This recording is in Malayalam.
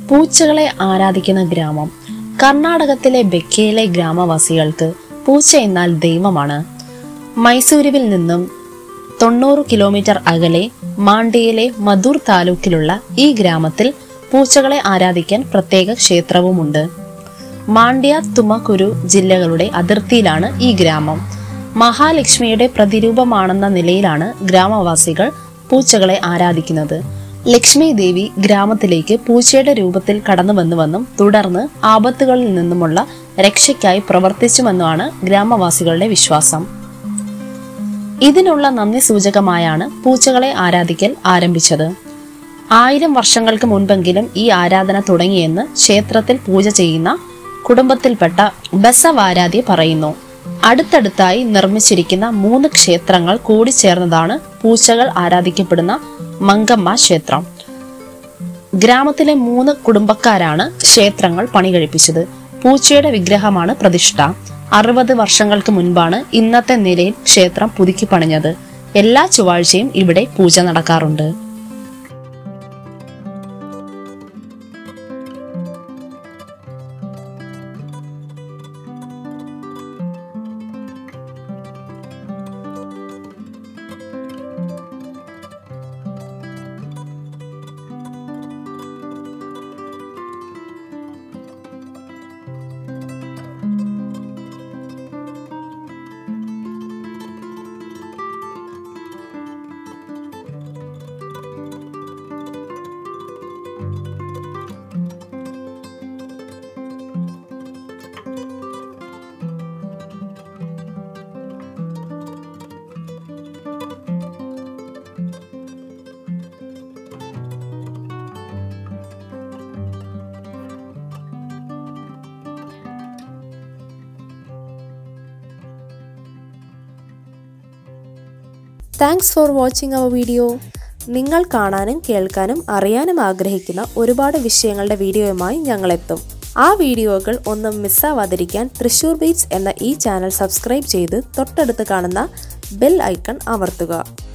പൂച്ചകളെ ആരാധിക്കുന്ന ഗ്രാമം കർണാടകത്തിലെ ബെക്കയിലെ ഗ്രാമവാസികൾക്ക് പൂച്ച എന്നാൽ ദൈവമാണ് മൈസൂരുവിൽ നിന്നും തൊണ്ണൂറ് കിലോമീറ്റർ അകലെ മാണ്ടിയിലെ മധൂർ താലൂക്കിലുള്ള ഈ ഗ്രാമത്തിൽ പൂച്ചകളെ ആരാധിക്കാൻ പ്രത്യേക ക്ഷേത്രവുമുണ്ട് മാണ്ഡ്യ തുമകുരു ജില്ലകളുടെ അതിർത്തിയിലാണ് ഈ ഗ്രാമം മഹാലക്ഷ്മിയുടെ പ്രതിരൂപമാണെന്ന നിലയിലാണ് ഗ്രാമവാസികൾ പൂച്ചകളെ ആരാധിക്കുന്നത് ലക്ഷ്മി ദേവി ഗ്രാമത്തിലേക്ക് പൂച്ചയുടെ രൂപത്തിൽ കടന്നു വന്നുവെന്നും തുടർന്ന് ആപത്തുകളിൽ നിന്നുമുള്ള രക്ഷയ്ക്കായി പ്രവർത്തിച്ചുവെന്നുമാണ് ഗ്രാമവാസികളുടെ വിശ്വാസം ഇതിനുള്ള നന്ദി സൂചകമായാണ് പൂച്ചകളെ ആരാധിക്കൽ ആരംഭിച്ചത് ആയിരം വർഷങ്ങൾക്ക് മുൻപെങ്കിലും ഈ ആരാധന തുടങ്ങിയെന്ന് ക്ഷേത്രത്തിൽ പൂജ ചെയ്യുന്ന കുടുംബത്തിൽപ്പെട്ട ബസവാരാധി പറയുന്നു അടുത്തടുത്തായി നിർമ്മിച്ചിരിക്കുന്ന മൂന്ന് ക്ഷേത്രങ്ങൾ കൂടിച്ചേർന്നതാണ് പൂച്ചകൾ ആരാധിക്കപ്പെടുന്ന മങ്കമ്മ ക്ഷേത്രം ഗ്രാമത്തിലെ മൂന്ന് കുടുംബക്കാരാണ് ക്ഷേത്രങ്ങൾ പണി കഴിപ്പിച്ചത് പൂച്ചയുടെ വിഗ്രഹമാണ് പ്രതിഷ്ഠ അറുപത് വർഷങ്ങൾക്ക് മുൻപാണ് ഇന്നത്തെ നിലയിൽ ക്ഷേത്രം പുതുക്കി പണിഞ്ഞത് എല്ലാ ചൊവ്വാഴ്ചയും ഇവിടെ പൂജ നടക്കാറുണ്ട് താങ്ക്സ് ഫോർ വാച്ചിങ് അവർ വീഡിയോ നിങ്ങൾ കാണാനും കേൾക്കാനും അറിയാനും ആഗ്രഹിക്കുന്ന ഒരുപാട് വിഷയങ്ങളുടെ വീഡിയോയുമായി ഞങ്ങളെത്തും ആ വീഡിയോകൾ ഒന്നും മിസ്സാവാതിരിക്കാൻ തൃശൂർ ബീറ്റ്സ് എന്ന ഈ ചാനൽ സബ്സ്ക്രൈബ് ചെയ്ത് തൊട്ടടുത്ത് കാണുന്ന ബെൽ ഐക്കൺ അമർത്തുക